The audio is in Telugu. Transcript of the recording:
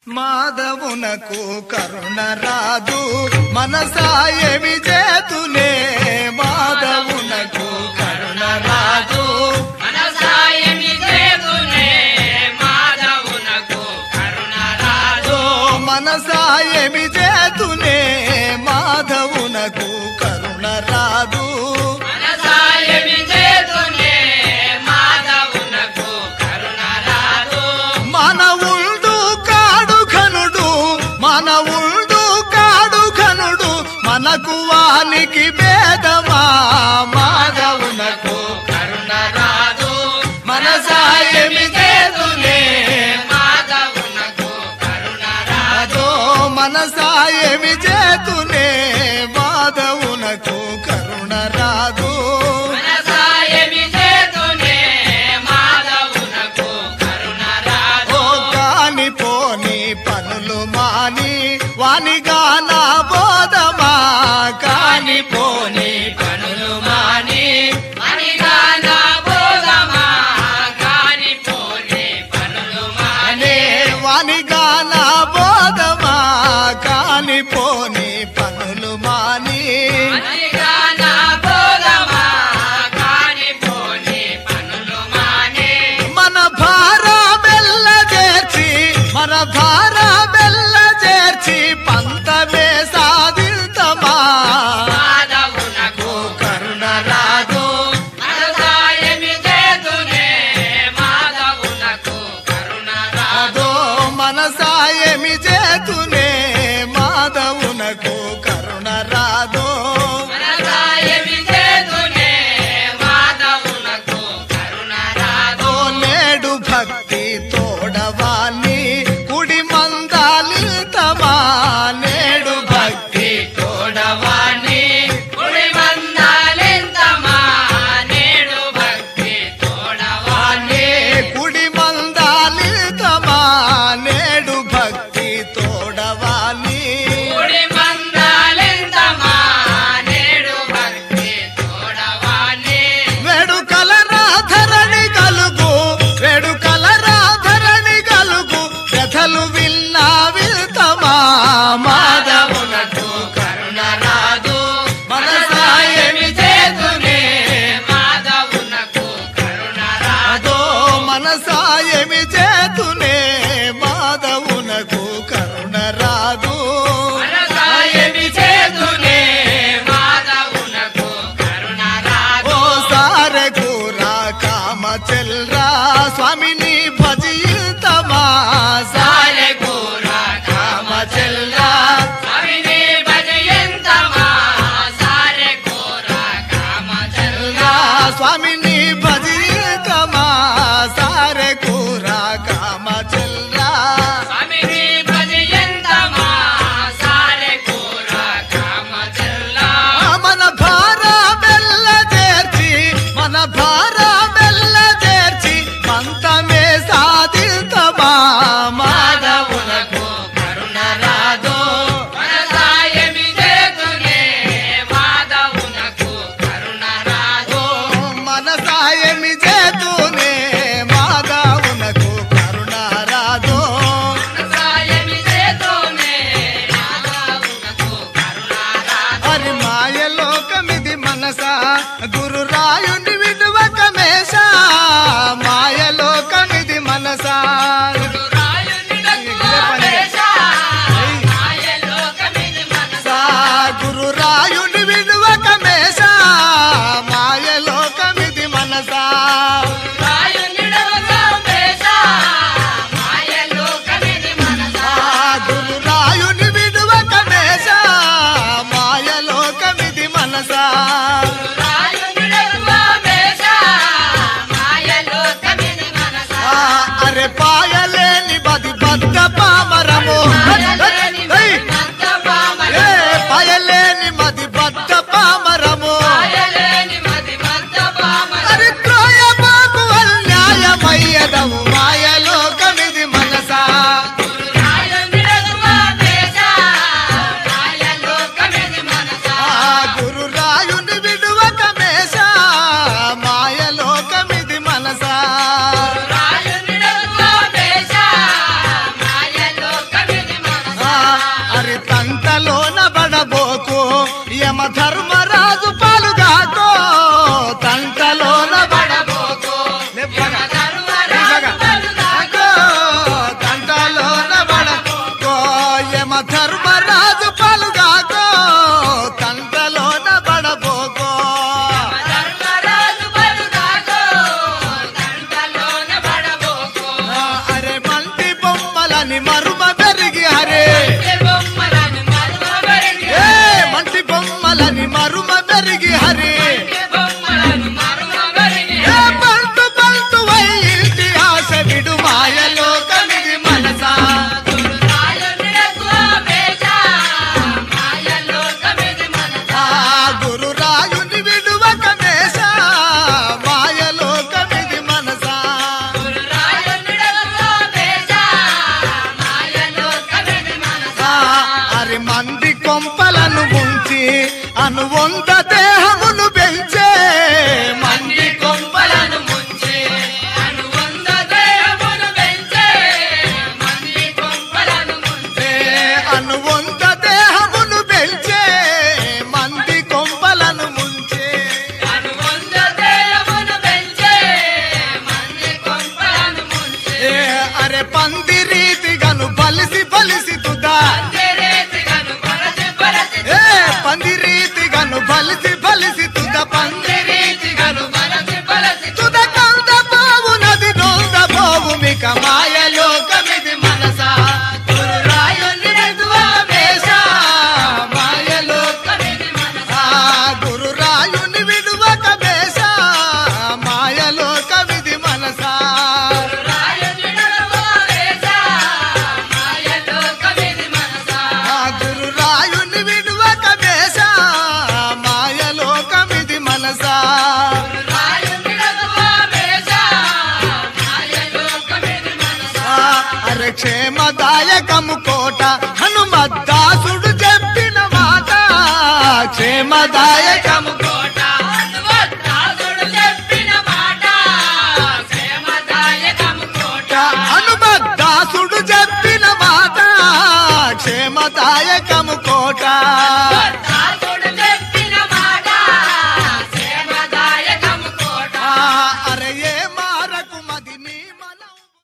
మాధవునకు కరుణ రాదు మనసాయమి చేతునే మాధవునకు కరుణ రాదు మనసాయమి చేతునే మాధవునకు కరుణ రాదు ఓ మనసాయమి చేతునే మాధవునకు కరుణ రాదు మనసాయమి చేతునే మాధవునకు కరుణ రాదు మనవుండు కాడు ఘనుడు మనవుండు కాడు ఘనుడు మనకు వానికి భేదమా మాధవునకు కరుణ రాదు మనసాయమి చేతునే మాధవునకు కరుణ రాదు అదో మనసాయమి చేతునే మాధవునకు కరుణ రాదు మనసాయమి చేతునే మాధవునకు కరుణ రాదు ఓ కాని పోని పనులు మాని వానిగా నా బోధమా కాని పోని పనులు మాని మణిగాన బోధమా కాని పోని పనులు మాని అనే వానిగా నా బోధమా కాని పోని పనులు మాని మణిగాన బోధమా కాని పోని పనులు మాని మన భార బెల్ల చేర్చి మన భార బెల్ల చేర్చి పంతమే సాధితమా మాధవునకు కరుణ రాదు మనసాయమి చేతునే మాధవునకు కరుణ రాదు అదో మనసాయమి చేతునే మాధవునకు కరుణ రాదు మనసాయమి చేతునే మాధవునకు కరుణ రాదు ఓ నేడు భక్తి తోడవాన్ని కుడి మందాలితమా నేడు భక్తి తోడవాణి కుడి మందాలెంతమా నేడు భక్తి తోడవాణి వాణ్ణి కుడి మందాలితమా నేడు భక్తి తోడవాన్ని కుడి మందాలెంతమా నేడు భక్తి తోడవాణి వేడుకల రాధరణి కలుగు వేడుకల రాధరణి కలుగు కథలు విన్నా విల్తమా మాధవునకు కరుణ రాదు మనసాయమి చేతునే మాధవునకు కరుణ రాదు అదో మనసాయమి చేతునే మాధవునకు కరుణ రాదు మనసాయమి చేతునే మాధవునకు కరుణ రాదు ఓ సారెకురా కామ చెల్రా స్వామిని భజితమా సాలె కూర కామ చెల్లా స్వామిని భజయంతమా సాలె కూర కామ చెల్లా స్వామిని భజితమా సారెకురా కామ చెల్రా స్వామిని భజయంతమా సాలె కూర కామ చెల్లా మన భార బెల్ల చేర్చి మన భార బెల్ల చేర్చి పంతమే సాధితమా మాధవునకు కరుణ రాదు మనసాయమి చేతునే మాధవునకు కరుణ రాదు మనసాయమి చేతునే మాధవునకు కరుణ రాదు మనసాయమి చేతునే మాధవునకు కరుణ రాదు హరి మాయలోకమిది మనసా గురు రాయుని విడువక మేష మాయలోకమిది మనసా సా గురు రాయుని విడువక మేష మాయలోకమిది మనసా ఆ గురు రాయుని విడువక మేష మాయలోకమిది మనసా ఆ అరే పాయలేని బది బద్ద పామరము ఏయ్! ఏ పాయలేని మది బద్ద పామరము అరి ప్రోయ బాకు అన్యాయమయ్యదవు మాయలోకమిది మనసా ఆ గురు రాయుని విడువక మేష మాయలోకమిది మనసా రాయుని తంటలోన బడబోకు యమ ధర్మరాజు పాలుగాకో తంటలోన బడబోకు యమ ధర్మరాజు పాలుగాకో. తంటలోన బడబోకో యమ ధర్మరాజు పాలుగాకో తంటలోన బడబోకో ధర్మరాజు పలుగాకో, దండలోన పడబోకో. అరే మంటి బొమ్మలని మరుమ పెరిగి హరే ఏ బొమ్మలను మరువబెరిగి, ఏ మంటి బొమ్మలని మరుమ పెరిగి హరి ఏ బొమ్మలను మరువబెరిగి, ఏ బంటు బంటు వై ఇంటి ఆశ విడు మాయలో కమిది మనసా గురురాయునిడకు ఆపేశ, మాయలో కమిది మనస. ఆ గురు రాయుని విడువక మేష మాయలో కమిది మనసా గురురాయునిడకు ఆపేశ, మాయలో కమిది మనస. ఆ అరి మంది కొంపలను ముంచి అను వంద దేహమును పెంచే మంది కొంపలను ముంచి, అనువంద దేహమును పెంచే, మంది కొంపలను ముంచే. ఏ అను వంద దేహమును పెంచే మంది కొంపలను ముంచే అనువంద దేహమును పెంచే, మంది కొంపలను ముంచే. ఏ అరే పంది రీతిగను బలిసి బలిసి తుదా అందరేసిగను పరచి పరచి ఏ పంది రీతిగను బలిసి బలిసి తుద పంది రీతిగను పరచి పరచి తుద కంద బావు నది నొంద బావు మిక మాయలో కమిది మనసా గురురాయుని వేష మాయలో కమిది మనస. ఆ గురురాయుని విడువక వేష మాయలో కమిది మనసా రాయునిడకు వేష, మాయలో కమిది మనస. ఆ గురురాయుని విడువక వేష మాయలో కమిది మనసా రాయునిడకు వేష, మాయలో కమిది మనస. ఆ అరే క్షేమదాయకము కోట హనుమద్దాసుడు చెప్పిన మాట క్షేమదాయకము కోట వద్దాసుడు చెప్పిన మాట క్షేమదాయకము కోట హనుమద్దాసుడు చెప్పిన మాట క్షేమదాయకము కోట వద్దాసుడు